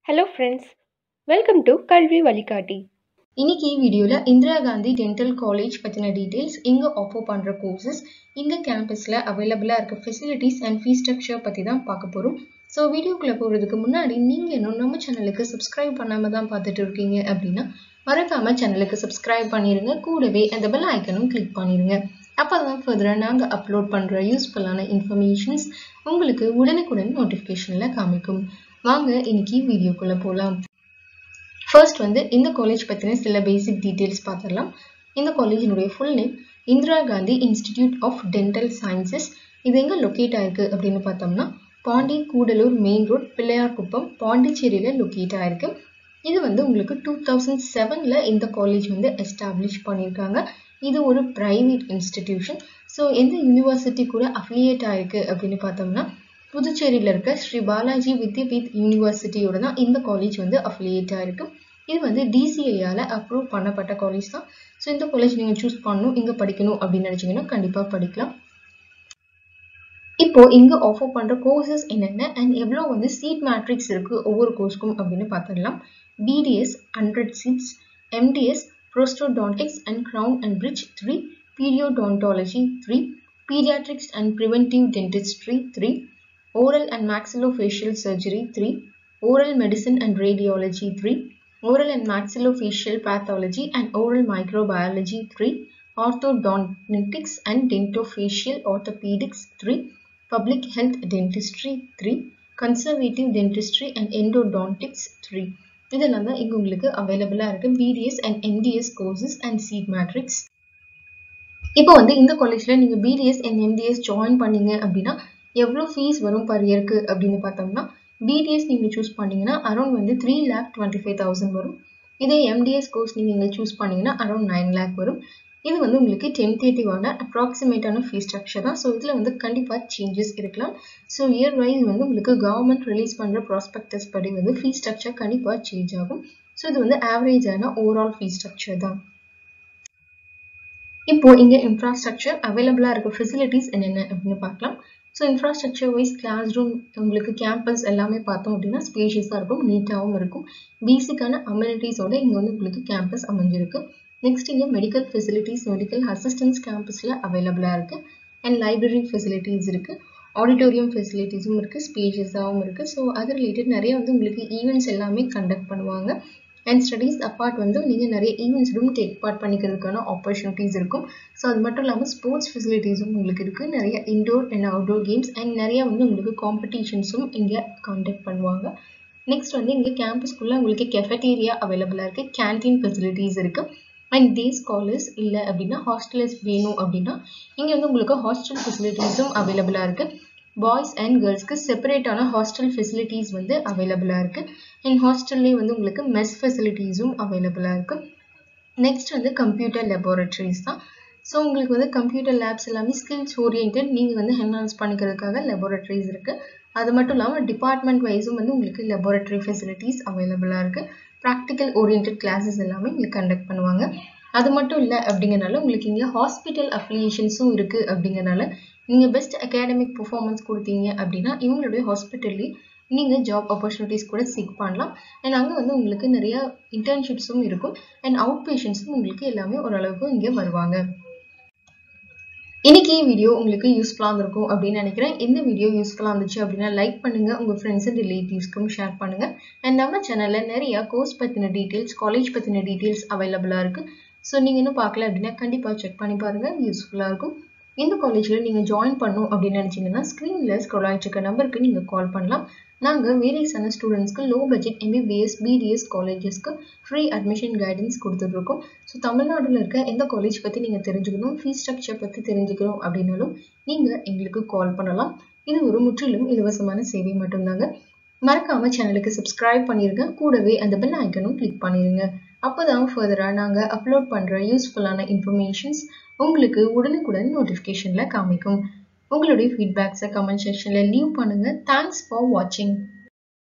hello friends welcome to கல்வி வழிகாட்டி இன்னைக்கு வீடியோவில் இந்திரா காந்தி டென்டல் காலேஜ் பற்றின டீட்டெயில்ஸ் இங்கே ஆஃபர் பண்ணுற கோர்சஸ் இந்த கேம்பஸில் அவைலபிளாக இருக்க ஃபெசிலிட்டிஸ் அண்ட் ஃபீஸ் ஸ்ட்ரக்சர் பற்றி தான் பார்க்க போகிறோம் ஸோ வீடியோக்குள்ளே போகிறதுக்கு முன்னாடி நீங்கள் இன்னும் நம்ம சேனலுக்கு சப்ஸ்கிரைப் பண்ணாமல் தான் பார்த்துட்டு இருக்கீங்க அப்படின்னா மறக்காமல் சேனலுக்கு சப்ஸ்கிரைப் பண்ணிடுங்க கூடவே அந்த பெல் ஐக்கனும் கிளிக் பண்ணிடுங்க அப்போ தான் ஃபர்தராக நாங்கள் அப்லோட் பண்ணுற யூஸ்ஃபுல்லான இன்ஃபர்மேஷன்ஸ் உங்களுக்கு உடனுக்குடன் நோட்டிஃபிகேஷனில் காமிக்கும் வாங்க இன்னைக்கு வீடியோக்குள்ளே போகலாம் ஃபர்ஸ்ட் வந்து இந்த காலேஜ் பற்றின சில பேசிக் டீட்டெயில்ஸ் பார்த்துடலாம் இந்த காலேஜினுடைய full name Indira Gandhi institute of dental sciences இது எங்கே லொக்கேட் ஆயிருக்கு அப்படின்னு பார்த்தோம்னா பாண்டி கூடலூர் மெயின் ரோட் பிள்ளையார்குப்பம் பாண்டிச்சேரியில் லொக்கேட் ஆயிருக்கு இது வந்து உங்களுக்கு டூ தௌசண்ட் செவனில் இந்த காலேஜ் வந்து எஸ்டாப்ளிஷ் பண்ணியிருக்காங்க இது ஒரு ப்ரைவேட் இன்ஸ்டிடியூஷன் ஸோ எந்த யூனிவர்சிட்டி கூட அஃபிலியேட் ஆயிருக்கு அப்படின்னு பார்த்தோம்னா புதுச்சேரியில் இருக்க ஸ்ரீ பாலாஜி வித்யாபீத் யூனிவர்சிட்டியோட தான் இந்த காலேஜ் வந்து அஃபிலியேட் ஆயிருக்கு இது வந்து டிசிஐயால் அப்ரூவ் பண்ணப்பட்ட காலேஜ் தான் ஸோ இந்த காலேஜ் நீங்கள் சூஸ் பண்ணணும் இங்கே படிக்கணும் அப்படின்னு நினச்சிங்கன்னா கண்டிப்பாக படிக்கலாம் இப்போ இங்கே ஆஃபர் பண்ணுற கோர்சஸ் என்னென்ன அண்ட் எவ்வளோ வந்து சீட் மேட்ரிக்ஸ் இருக்குது ஒவ்வொரு கோர்ஸ்க்கும் அப்படின்னு பார்த்துடலாம் BDS hundred seats MDS prosthodontics and crown and bridge three periodontology three pediatrics and preventive dentistry three oral and maxillofacial surgery 3 oral medicine and radiology 3 oral and maxillofacial pathology and oral microbiology 3 orthodontics and dentofacial orthopedics 3 public health dentistry 3 conservative dentistry and endodontics 3 இதெல்லாம் தான் இங்கே உங்களுக்கு அவைலபிளாக இருக்கு BDS and MDS courses and seat matrix இப்போ வந்து இந்த காலேஜில் நீங்கள் பிடிஎஸ் அண்ட் எம்டிஎஸ் ஜாயின் பண்ணீங்க அப்படின்னா எவ்வளோ ஃபீஸ் வரும் பர் இயருக்கு அப்படின்னு பார்த்தோம்னா பிடிஎஸ் நீங்கள் சூஸ் பண்ணீங்கன்னா அரௌண்ட் வந்து three lakh twenty five thousand வரும் இதே எம்டிஎஸ் கோர்ஸ் நீங்கள் இங்கே சூஸ் பண்ணீங்கன்னா அரௌண்ட் நைன் லேக் வரும் இது வந்து உங்களுக்கு டென்டேட்டிவான அப்ராக்சிமேட்டான ஃபீஸ் ஸ்ட்ரக்சர் தான் ஸோ இதில் வந்து கண்டிப்பாக சேஞ்சஸ் இருக்கலாம் ஸோ இயர் வைஸ் வந்து உங்களுக்கு கவர்மெண்ட் ரிலீஸ் பண்ணுற ப்ராஸ்பெக்டஸ் படி வந்து ஃபீஸ் ஸ்ட்ரக்சர் கண்டிப்பாக சேஞ்ச் ஆகும் ஸோ இது வந்து ஆவரேஜான ஓவரால் ஃபீஸ் ஸ்ட்ரக்சர் தான் இப்போ இங்கே இன்ஃப்ராஸ்ட்ரக்சர் அவைலபிளாக இருக்க ஃபெசிலிட்டிஸ் என்னென்ன அப்படின்னு பார்க்கலாம் so infrastructure wise class room உங்களுக்கு கேம்பஸ் எல்லாமே பார்த்தோம் அப்படின்னா ஸ்பேஷியஸாக இருக்கும் நீட்டாகவும் இருக்கும் பேசிக்கான அம்யூனிட்டிஸோட இங்கே வந்து உங்களுக்கு கேம்பஸ் அமைஞ்சிருக்கு நெக்ஸ்ட் இங்கே மெடிக்கல் ஃபெசிலிட்டிஸ் மெடிக்கல் அசிஸ்டன்ஸ் கேம்பஸில் அவைலபிளாக இருக்குது அண்ட் லைப்ரரி ஃபெசிலிட்டிஸ் இருக்குது ஆடிட்டோரியம் ஃபெசிலிட்டிஸும் இருக்குது ஸ்பேஷியஸாகவும் இருக்குது ஸோ அது ரிலேட்டட் நிறைய வந்து உங்களுக்கு ஈவெண்ட்ஸ் எல்லாமே கண்டக்ட் பண்ணுவாங்க அண்ட் ஸ்டடீஸ் அப்பார்ட் வந்து நீங்கள் நிறைய ஈவெண்ட்ஸ்லும் டேக் பார்ட் பண்ணிக்கிறதுக்கான ஆப்பர்ச்சுனிட்டிஸ் இருக்கும் ஸோ அது மட்டும் இல்லாமல் ஸ்போர்ட்ஸ் ஃபெசிலிட்டிஸும் உங்களுக்கு இருக்குது நிறைய indoor and outdoor games and நிறைய வந்து உங்களுக்கு காம்படிஷன்ஸும் இங்கே காண்டக்ட் பண்ணுவாங்க நெக்ஸ்ட் வந்து இங்கே கேம்பஸ்க்குள்ளே உங்களுக்கு கெஃபட்டேரியா அவைலபிளாக இருக்குது கேன்டீன் ஃபெசிலிட்டிஸ் இருக்குது அண்ட் டே ஸ்காலர்ஸ் இல்லை அப்படின்னா ஹாஸ்டலர்ஸ் வேணும் அப்படின்னா இங்கே வந்து உங்களுக்கு ஹாஸ்டல் ஃபெசிலிட்டிஸும் அவைலபிளாக இருக்குது பாய்ஸ் அண்ட் கேர்ள்ஸ்க்கு செப்பரேட்டான ஹாஸ்டல் ஃபெசிலிட்டிஸ் வந்து அவைலபிளாக இருக்குது அண்ட் ஹாஸ்டல்லேயே வந்து உங்களுக்கு மெஸ் ஃபெசிலிட்டிஸும் அவைலபிளாக இருக்குது நெக்ஸ்ட் வந்து கம்ப்யூட்டர் லெபார்ட்ரிஸ் தான் ஸோ உங்களுக்கு வந்து கம்ப்யூட்டர் லேப்ஸ் எல்லாமே ஸ்கில்ஸ் ஓரியன்ட் நீங்கள் வந்து என்ஹான்ஸ் பண்ணிக்கிறதுக்காக லெபார்ட்ரிஸ் இருக்குது அது மட்டும் இல்லாமல் டிபார்ட்மெண்ட் வைஸும் வந்து உங்களுக்கு லெபார்ட்ரி ஃபெசிலிட்டிஸ் அவைலபிளாக இருக்குது ப்ராக்டிக்கல் ஓரியன்ட் கிளாஸஸ் எல்லாமே உங்களுக்கு கண்டக்ட் பண்ணுவாங்க அது மட்டும் இல்லை அப்படிங்கிறனால உங்களுக்கு இங்கே ஹாஸ்பிட்டல் அஃபிலியேஷன்ஸும் இருக்குது அப்படிங்கிறனால நீங்கள் பெஸ்ட் அகாடமிக் பர்ஃபார்மன்ஸ் கொடுத்தீங்க அப்படின்னா இவங்களுடைய ஹாஸ்பிட்டல்லே நீங்கள் ஜாப் ஆப்பர்ச்சுனிட்டிஸ் கூட சீக் பண்ணலாம் அண்ட் அங்கே வந்து உங்களுக்கு நிறைய இன்டர்ன்ஷிப்ஸும் இருக்கும் அண்ட் அவுட் பேஷன்ஸும் உங்களுக்கு எல்லாமே ஓரளவுக்கு இங்கே வருவாங்க இன்னைக்கு வீடியோ உங்களுக்கு யூஸ்ஃபுல்லாக இருந்திருக்கும் அப்படின்னு நினைக்கிறேன் இந்த வீடியோ யூஸ்ஃபுல்லாக இருந்துச்சு அப்படின்னா லைக் பண்ணுங்க உங்கள் ஃப்ரெண்ட்ஸ் அண்ட் ரிலேட்டிவ்ஸ்க்கும் ஷேர் பண்ணுங்க அண்ட் நம்ம சேனலில் நிறைய கோர்ஸ் பற்றின டீட்டெயில்ஸ் காலேஜ் பற்றின டீட்டெயில்ஸ் அவைலபிளாக இருக்குது ஸோ நீங்கள் இன்னும் பார்க்கல அப்படின்னா கண்டிப்பாக செக் பண்ணி பாருங்கள் யூஸ்ஃபுல்லாக இருக்கும் இந்த காலேஜில் நீங்கள் ஜாயின் பண்ணணும் அப்படின்னு நினச்சிங்கன்னா ஸ்க்ரீனில் ஸ்க்ரோல் ஆகிட்டு இருக்க நம்பருக்கு நீங்கள் கால் பண்ணலாம் நாங்கள் வேரியஸான ஸ்டூடெண்ட்ஸ்க்கு லோ பட்ஜெட் எம்பிபிஎஸ் பிடிஎஸ் காலேஜஸ்க்கு ஃப்ரீ அட்மிஷன் கைடன்ஸ் கொடுத்துட்ருக்கோம் ஸோ தமிழ்நாட்டில் இருக்க எந்த காலேஜ் பற்றி நீங்கள் தெரிஞ்சுக்கணும் ஃபீஸ் ஸ்ட்ரக்சர் பற்றி தெரிஞ்சுக்கணும் அப்படின்னாலும் நீங்கள் எங்களுக்கு கால் பண்ணலாம் இது ஒரு முற்றிலும் இலவசமான சேவை மட்டும்தாங்க மறக்காம சேனலுக்கு சப்ஸ்கிரைப் பண்ணிருங்க கூடவே அந்த பெல் ஐக்கனும் கிளிக் பண்ணிருங்க அப்போதான் ஃபர்தராக நாங்கள் அப்லோட் பண்ணுற யூஸ்ஃபுல்லான இன்ஃபர்மேஷன்ஸ் உங்களுக்கு உடனுக்குடன் நோட்டிஃபிகேஷனில் காமிக்கும் உங்களுடைய ஃபீட்பேக்ஸை கமெண்ட் செக்ஷனில் லீவ் பண்ணுங்கள் தேங்க்ஸ் ஃபார் வாட்சிங்